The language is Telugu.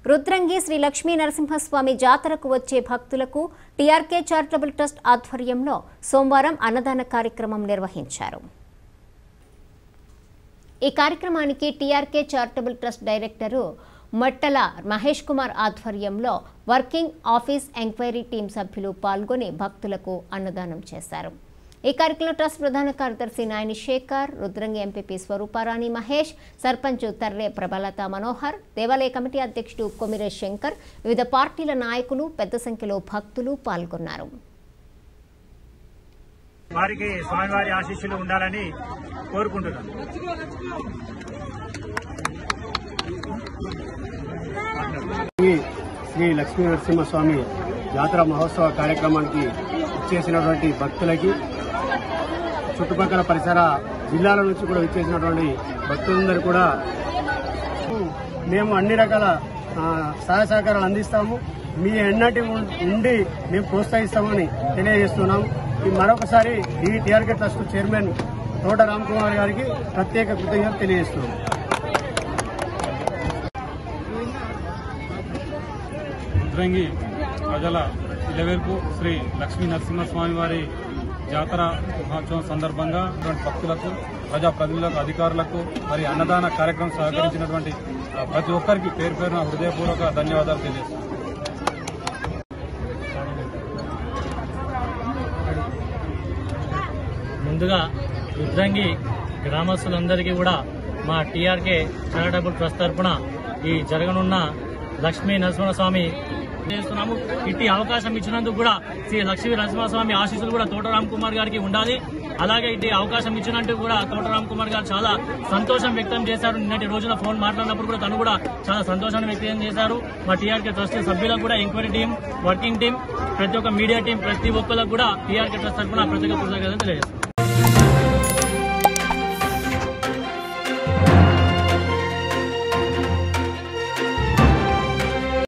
రుద్రంగి శ్రీ లక్ష్మీ నరసింహస్వామి జాతరకు వచ్చే భక్తులకు టీఆర్కే చారిటబుల్ ట్రస్ట్ ఆధ్వర్యంలో సోమవారం అన్నదాన కార్యక్రమం నిర్వహించారు ఈ కార్యక్రమానికి TRK charitable trust director Mattala Mahesh Kumar ఆధ్వర్యంలో వర్కింగ్ ఆఫీస్ ఎంక్వైరీ టీం సభ్యులు పాల్గొని భక్తులకు అన్నదానం చేశారు ఈ కార్యక్రమంలో ట్రస్ట్ ప్రధాన కార్యదర్శి నాయని శేఖర్ రుద్రంగి ఎంపీపీ స్వరూపారాణి మహేష్ సర్పంచ్ తర్రే ప్రభలత మనోహర్ దేవాలయ కమిటీ అధ్యక్షుడు కొమిరే శంకర్ వివిధ పార్టీల నాయకులు పెద్ద సంఖ్యలో భక్తులు పాల్గొన్నారు వారికి స్వామివారి ఆశీస్సులు ఉండాలని కోరుకుంటున్నాను ఈ శ్రీ లక్ష్మీ నరసింహస్వామి జాతర మహోత్సవ కార్యక్రమానికి ఇచ్చేసినటువంటి భక్తులకి చుట్టుపక్కల పరిసర జిల్లాల నుంచి కూడా ఇచ్చేసినటువంటి భక్తులందరూ కూడా మేము అన్ని రకాల ఆ, సహాయ సహకారాలు అందిస్తాము మీ ఎన్నటి ఉం- ఉండి మేము ప్రోత్సహిస్తామని తెలియజేస్తున్నాము ఈ మరొకసారి ఈ టీఆర్కే ట్రస్ట్ చైర్మన్ తోట రామ్ కుమార్ గారికి ప్రత్యేక కృతజ్ఞతలు తెలియజేస్తున్నాము రుద్రంగి ప్రజల ఇలవేల్పు శ్రీ లక్ష్మీ నరసింహస్వామి వారి జాతర మహోత్సవం సందర్భంగా ఇటువంటి భక్తులకు ప్రజాప్రతినిధులకు అధికారులకు మరి అన్నదాన కార్యక్రమం సహకరించినటువంటి ఆ, ప్రతి ఒక్కరికి పేరు పేరున హృదయపూర్వక ధన్యవాదాలు తెలియజేస్తున్నాను ముందుగా రుద్రంగి గ్రామస్తులందరికీ కూడా మా టీఆర్కే చారిటబుల్ ట్రస్ట్ తరఫున ఈ జరగనున్న లక్ష్మీ నరసింహస్వామి చేస్తున్నాము ఇట్టి అవకాశం ఇచ్చినందుకు కూడా శ్రీ లక్ష్మీ నరసింహస్వామి ఆశీస్సులు కూడా తోటరామ్ కుమార్ గారికి ఉండాలి అలాగే ఇట్టి అవకాశం ఇచ్చినందుకు కూడా తోటరామ్ కుమార్ గారు చాలా సంతోషం వ్యక్తం చేశారు నిన్నటి రోజున ఫోన్ మాట్లాడినప్పుడు కూడా తను కూడా చాలా సంతోషాన్ని వ్యక్తం చేశారు మా టీఆర్కే ట్రస్ట్ సభ్యులకు కూడా ఎంక్వైరీ టీం వర్కింగ్ టీం ప్రతి ఒక్క మీడియా టీం ప్రతి ఒక్కరికి కూడా టీఆర్కే ట్రస్ట్ తరఫున ప్రత్యేక కృతజ్ఞతలు తెలియజేస్తారు